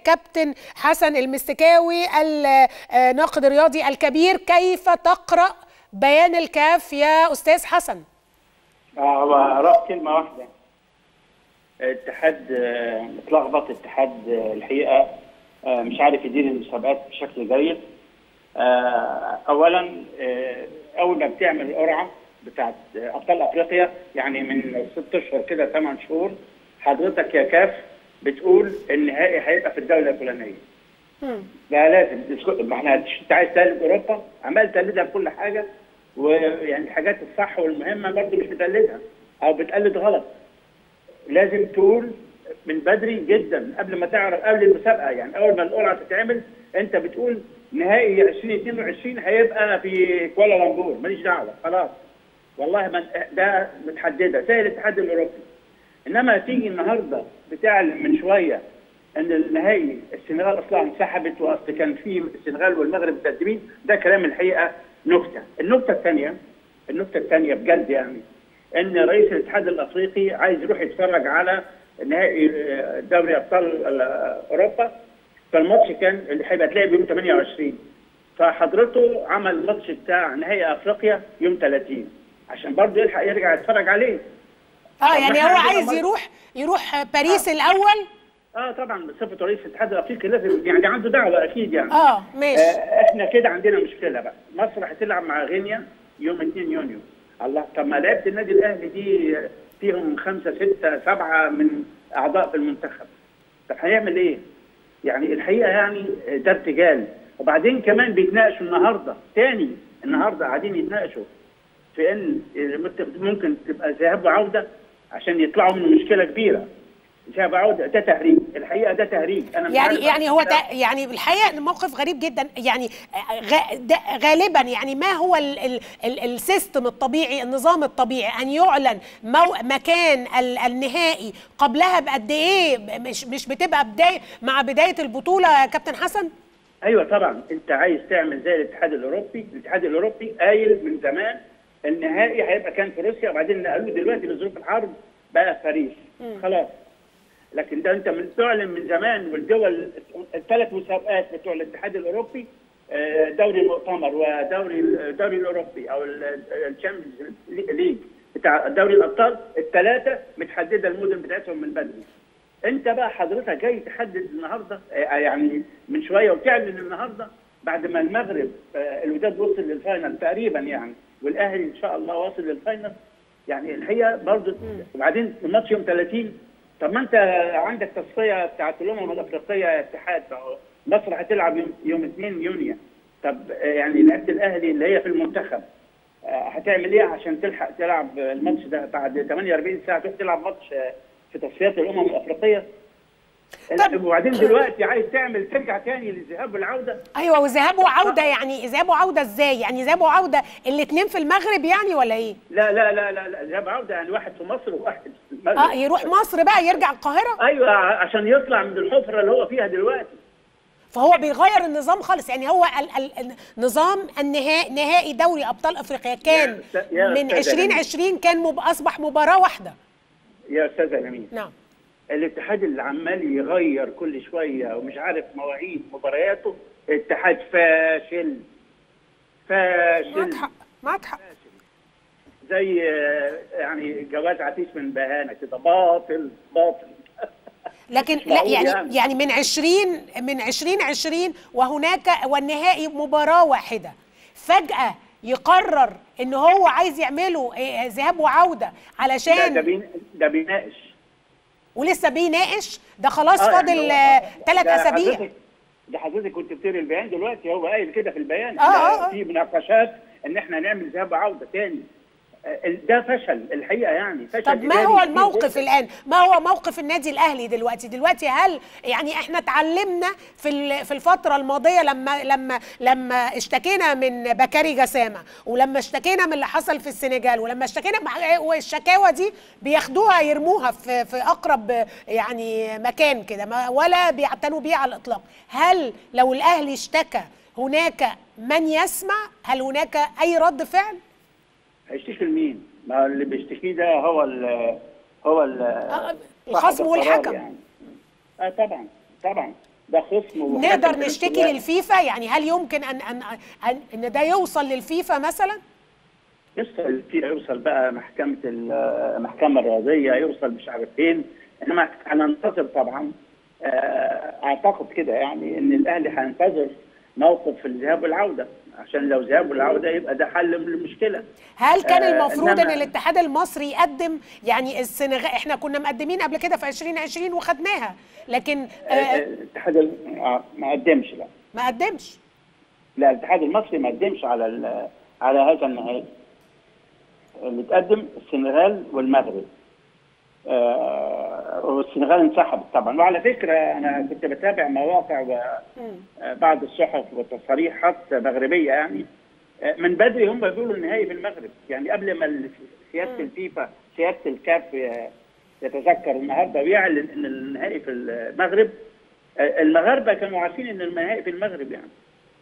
كابتن حسن المستكاوي الناقد الرياضي الكبير كيف تقرا بيان الكاف يا استاذ حسن هو قرأت كلمة واحدة اتحاد آه، اتلخبط اتحاد آه، الحقيقة آه، مش عارف يدير المسابقات بشكل جيد آه، أولا آه، أول ما بتعمل القرعة بتاعت آه، أبطال أفريقيا يعني من ست أشهر كده ثمان شهور حضرتك يا كاف بتقول النهائي هيبقى في الدولة الفلانية ده لازم اسكت- ما احنا انت عايز تقلد اوروبا عمال تقلدها في كل حاجه ويعني الحاجات الصح والمهمه برضه مش بتقلدها او بتقلد غلط لازم تقول من بدري جدا قبل ما تعرف قبل المسابقه يعني اول ما القرعه تتعمل انت بتقول نهائي 2022 هيبقى في كوالالمبور ماليش دعوه خلاص والله ما ده متحدده زي الاتحاد الاوروبي انما تيجي النهارده بتعلن من شويه ان النهائي السنغال اصلا انسحبت واصل كان في السنغال والمغرب متقدمين ده كلام الحقيقه نكته، النكته الثانيه النكته الثانيه بجد يعني ان رئيس الاتحاد الافريقي عايز يروح يتفرج على نهائي آه، دوري ابطال آه، اوروبا فالماتش كان اللي هيبقى تلاقي يوم 28 فحضرته عمل الماتش بتاع نهائي افريقيا يوم 30 عشان برضه يلحق يرجع يتفرج عليه اه يعني إحنا هو عندنا عايز مر- يروح يروح باريس الاول اه طبعا بصفه رئيس الاتحاد الافريقي لازم يعني عنده دعوه اكيد يعني اه ماشي آه احنا كده عندنا مشكله بقى مصر هتلعب مع غينيا يوم 2 يونيو الله طب ما لعيبه النادي الاهلي دي فيهم خمسه سته سبعه من اعضاء في المنتخب طب هيعمل ايه؟ يعني الحقيقه يعني ده ارتجال وبعدين كمان بيتناقشوا النهارده تاني النهارده قاعدين يتناقشوا في ان ممكن تبقى ذهاب وعوده عشان يطلعوا من مشكله كبيره ذهاب وعوده ده تهريج الحقيقه ده تهريج انا مش يعني عارف يعني هو ده- ده يعني الحقيقه إن موقف غريب جدا يعني غ- ده غالبا يعني ما هو ال- ال- ال- السيستم الطبيعي النظام الطبيعي ان يعلن مو مكان ال- النهائي قبلها بقد ايه مش مش بتبقى بدايه مع بدايه البطوله يا كابتن حسن ايوه طبعا انت عايز تعمل زي الاتحاد الاوروبي الاتحاد الاوروبي قايل من زمان النهائي هيبقى كان في روسيا وبعدين نقلوه دلوقتي لظروف الحرب بقى في باريس خلاص لكن ده انت من تعلن من زمان والدول الثلاث مسابقات بتوع الاتحاد الاوروبي آه، دوري المؤتمر ودوري الدوري الاوروبي او الشامبيونز ليج بتاع دوري الابطال الثلاثه متحدده المدن بتاعتهم من بدري انت بقى حضرتك جاي تحدد النهارده آه، يعني من شويه وتعلن النهارده بعد ما المغرب آه، الوداد وصل للفاينل تقريبا يعني والاهلي ان شاء الله واصل للفاينل يعني الحقيقه برضه وبعدين الماتش يوم 30 طب ما انت عندك تصفيه بتاعت الامم الافريقيه يا اتحاد فهو مصر هتلعب يوم, يوم 2 يونيو طب آه، يعني لعيبه الاهلي اللي هي في المنتخب آه، هتعمل ايه عشان تلحق تلعب الماتش ده بعد 48 ساعه تروح تلعب ماتش آه، في تصفيات الامم الافريقيه طب- وبعدين دلوقتي عايز تعمل ترجع تاني للذهاب والعوده ايوه وذهاب وعوده يعني ذهاب وعوده ازاي يعني ذهاب وعوده الاثنين في المغرب يعني ولا ايه لا لا لا لا لا ذهاب وعوده يعني واحد في مصر وواحد في المغرب اه يروح مصر بقى يرجع القاهره ايوه عشان يطلع من الحفره اللي هو فيها دلوقتي فهو بيغير النظام خالص يعني هو ال ال النظام النهائي نهائي دوري ابطال افريقيا كان يا أستاذ- يا من أستاذ 2020 كان مب اصبح مباراه واحده يا استاذ امين نعم الاتحاد اللي عمال يغير كل شويه ومش عارف مواعيد مبارياته اتحاد فاشل معك فاشل حق معك حق زي آه، يعني جواز عتيش من بهانه كده باطل باطل لكن مش لا معقول يعني يعني. يعني من 20 من 2020 وهناك والنهائي مباراه واحده فجاه يقرر ان هو عايز يعمله إيه، ذهاب وعوده ده ده, علشان بين ده بيناقش ولسه بيناقش ده خلاص آه، فاضل يعني هو- ثلاث ده اسابيع حضرتك- ده حضرتك كنت بتقري البيان دلوقتي هو قايل كده في البيان آه، ده آه، آه. في مناقشات ان احنا نعمل ذهاب وعوده تاني آه، ده فشل الحقيقه يعني فشل طب ما إداري هو كبير الموقف جداً. الان ما هو موقف النادي الاهلي دلوقتي دلوقتي هل يعني احنا اتعلمنا في ال- في الفتره الماضيه لما لما لما اشتكينا من بكاري جسامه ولما اشتكينا من اللي حصل في السنغال ولما اشتكينا مع- والشكاوى دي بياخدوها يرموها في في اقرب يعني مكان كده ما- ولا بيعتنوا بيه على الاطلاق هل لو الاهلي اشتكى هناك من يسمع هل هناك اي رد فعل هيشتكي لمين؟ ما اللي بيشتكيه ده هو ال هو ال آه، صاحب الخصم القرار والحكم. يعني. اه طبعا طبعا ده خصم وحاجات نقدر في نفس نشتكي الوقت. للفيفا يعني هل يمكن ان ان ان, أن ده يوصل للفيفا مثلا يوصل في يوصل بقى محكمه المحكمه الرياضيه يوصل مش عارف فين انما هننتظر طبعا آه، اعتقد كده يعني ان الاهلي هينتظر موقف الذهاب والعوده عشان لو ذهاب والعوده يبقى ده حل للمشكله هل كان آه، المفروض ان إنما- الاتحاد المصري يقدم يعني السنغال احنا كنا مقدمين قبل كده في 2020 وخدناها لكن آه، آه الاتحاد ال- آه، ما قدمش لا ما قدمش لا الاتحاد المصري ما قدمش على ال- على هذا النهائي اللي تقدم السنغال والمغرب آه والسنغال انسحبت طبعا وعلى فكره انا كنت بتابع مواقع وبعض الصحف والتصاريحات مغربيه يعني آه، من بدري هم بيقولوا النهائي في المغرب يعني قبل ما ال- سياده الفيفا سياده الكاف ي- يتذكر النهارده ويعلن ان النهائي في المغرب آه، المغاربه كانوا عارفين ان النهائي في المغرب يعني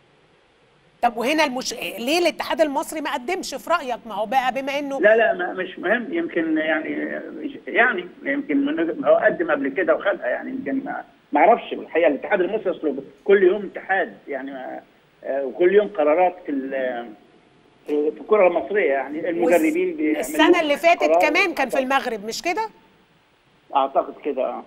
طب وهنا المش... ليه الاتحاد المصري ما قدمش في رايك ما هو بقى بما انه لا لا ما مش مهم يمكن يعني يعني يمكن من هو قدم قبل كده وخدها يعني يمكن ما ما اعرفش الحقيقه الاتحاد المصري اصله كل يوم اتحاد يعني ما- آه، وكل يوم قرارات في ال- في في الكره المصريه يعني المدربين بيعملوا السنه اللي فاتت قرار- كمان كان في المغرب مش كده اعتقد كده اه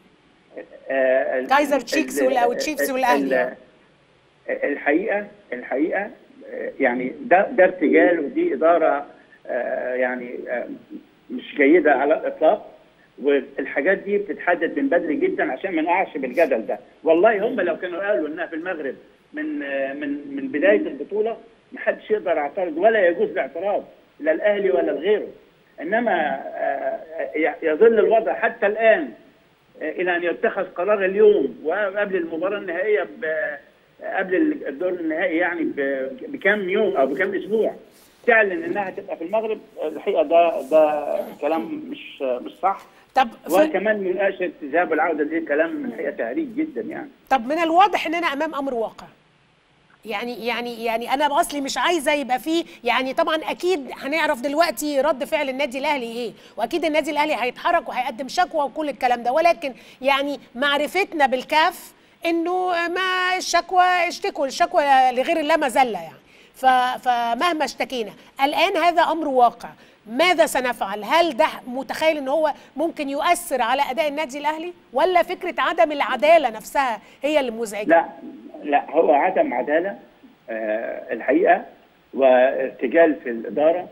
آه، ال- كايزر ال- تشيكس ال- وال- أو تشيفز ال- والأهلي. ال- الحقيقه الحقيقه آه، يعني ده ده ارتجال ودي اداره آه، يعني آه، مش جيده على الاطلاق والحاجات دي بتتحدد من بدري جدا عشان ما نقعش بالجدل ده والله هم لو كانوا قالوا انها في المغرب من آه، من من بدايه البطوله ما حدش يقدر يعترض ولا يجوز الاعتراض لا الاهلي ولا لغيره انما آه، ي- يظل الوضع حتى الان آه، الى ان يتخذ قرار اليوم وقبل المباراه النهائيه ب- قبل الدور النهائي يعني ب- بكام يوم او بكام اسبوع تعلن انها تبقى في المغرب الحقيقه ده ده كلام مش مش صح طب في... وكمان مناقشه الذهاب والعوده دي كلام من الحقيقه تهريج جدا يعني طب من الواضح اننا امام امر واقع يعني يعني يعني انا اصلي مش عايزه يبقى فيه يعني طبعا اكيد هنعرف دلوقتي رد فعل النادي الاهلي ايه واكيد النادي الاهلي هيتحرك وهيقدم شكوى وكل الكلام ده ولكن يعني معرفتنا بالكاف انه ما الشكوى اشتكوا الشكوى لغير الله مذله يعني ف- فمهما اشتكينا الان هذا امر واقع ماذا سنفعل هل ده متخيل ان هو ممكن يؤثر على اداء النادي الاهلي ولا فكره عدم العداله نفسها هي اللي مزعجه لا لا هو عدم عداله آه، الحقيقه وارتجال في الاداره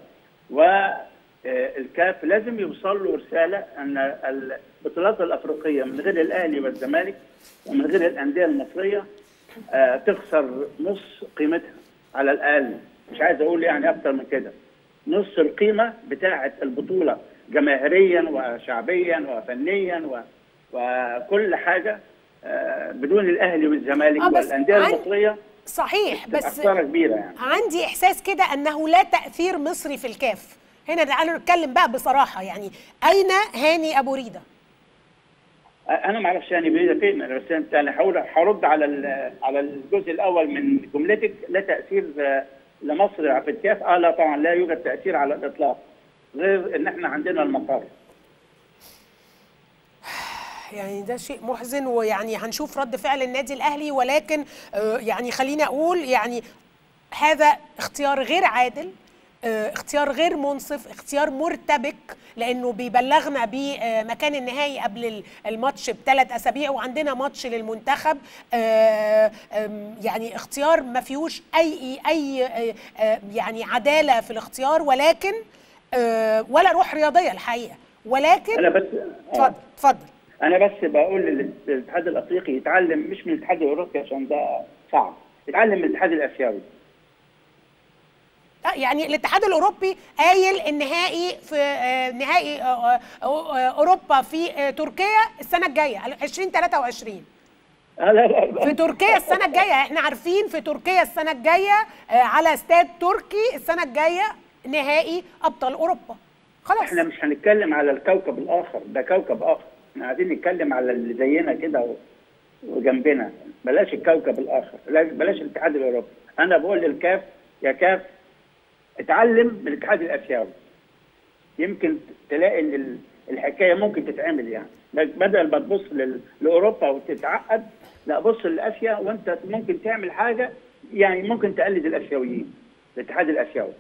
والكاف لازم يوصل له رساله ان البطولات الافريقيه من غير الاهلي والزمالك ومن غير الانديه المصريه آه، تخسر نص قيمتها على الاقل مش عايز اقول يعني اكتر من كده نص القيمه بتاعه البطوله جماهيريا وشعبيا وفنيا و... وكل حاجه آه، بدون الاهلي والزمالك آه، بس والانديه عن- المصريه صحيح تبقى بس خساره كبيره يعني عندي احساس كده انه لا تاثير مصري في الكاف هنا تعالوا نتكلم بقى بصراحه يعني اين هاني ابو ريده انا ما اعرفش يعني بعيده فين أنا بس انت انا هقول هرد على ال- على الجزء الاول من جملتك لا تاثير آه، لمصر في الكاف اه لا طبعا لا يوجد تاثير على الاطلاق غير ان احنا عندنا المقر يعني ده شيء محزن ويعني هنشوف رد فعل النادي الاهلي ولكن آه، يعني خليني اقول يعني هذا اختيار غير عادل آه، اختيار غير منصف اختيار مرتبك لانه بيبلغنا بمكان النهائي قبل ال- الماتش بثلاث اسابيع وعندنا ماتش للمنتخب آه، آم، يعني اختيار ما فيهوش اي اي آه، آه، يعني عداله في الاختيار ولكن آه، ولا روح رياضيه الحقيقه ولكن انا بس آه. اتفضل اتفضل انا بس بقول للاتحاد الافريقي يتعلم مش من الاتحاد الاوروبي عشان ده صعب يتعلم من الاتحاد الاسيوي آه، يعني الاتحاد الاوروبي قايل النهائي في آه، نهائي آه، آه، آه، اوروبا في آه، تركيا السنه الجايه 2023 آه لا لا لا. في تركيا السنه الجايه احنا عارفين في تركيا السنه الجايه آه، على استاد تركي السنه الجايه نهائي ابطال اوروبا خلاص احنا مش هنتكلم على الكوكب الاخر ده كوكب اخر احنا قاعدين نتكلم على اللي زينا كده و- وجنبنا بلاش الكوكب الاخر لا- بلاش الاتحاد الاوروبي انا بقول للكاف يا كاف اتعلم من الاتحاد الاسيوي يمكن تلاقي ان ال- الحكايه ممكن تتعمل يعني بدل ما تبص لل- لاوروبا وتتعقد لا بص لاسيا وانت ممكن تعمل حاجه يعني ممكن تقلد الاسيويين الاتحاد الاسيوي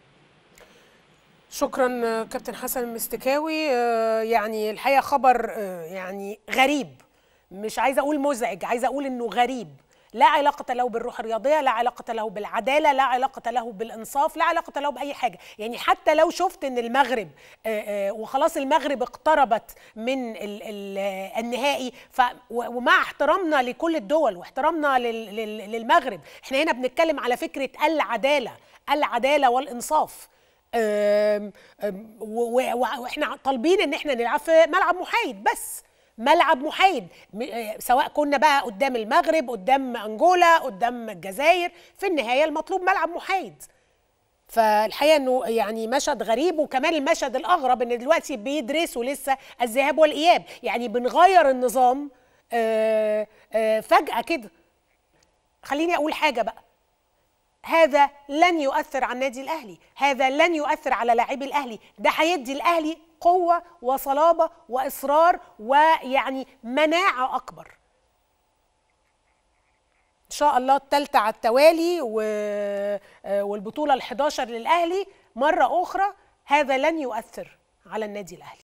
شكرا آه، كابتن حسن المستكاوي آه، يعني الحقيقه خبر آه، يعني غريب مش عايزه اقول مزعج عايزه اقول انه غريب لا علاقة له بالروح الرياضية لا علاقة له بالعدالة لا علاقة له بالإنصاف لا علاقة له بأي حاجة يعني حتى لو شفت أن المغرب آه، آه، وخلاص المغرب اقتربت من ال- ال- آه، النهائي ف و- ومع احترامنا لكل الدول واحترامنا لل- لل- للمغرب احنا هنا بنتكلم على فكرة العدالة العدالة والإنصاف آم، آم، و- و- واحنا طالبين ان احنا نلعب في ملعب محايد بس ملعب محايد م- آه، سواء كنا بقى قدام المغرب قدام انجولا قدام الجزائر في النهايه المطلوب ملعب محايد فالحقيقه انه يعني مشهد غريب وكمان المشهد الاغرب ان دلوقتي بيدرسوا لسه الذهاب والاياب يعني بنغير النظام آه، آه، فجاه كده خليني اقول حاجه بقى هذا لن يؤثر على النادي الاهلي هذا لن يؤثر على لاعبي الاهلي ده هيدي الاهلي قوه وصلابه واصرار ويعني مناعه اكبر ان شاء الله الثالثه على التوالي و... آه، والبطوله ال11 للاهلي مره اخرى هذا لن يؤثر على النادي الاهلي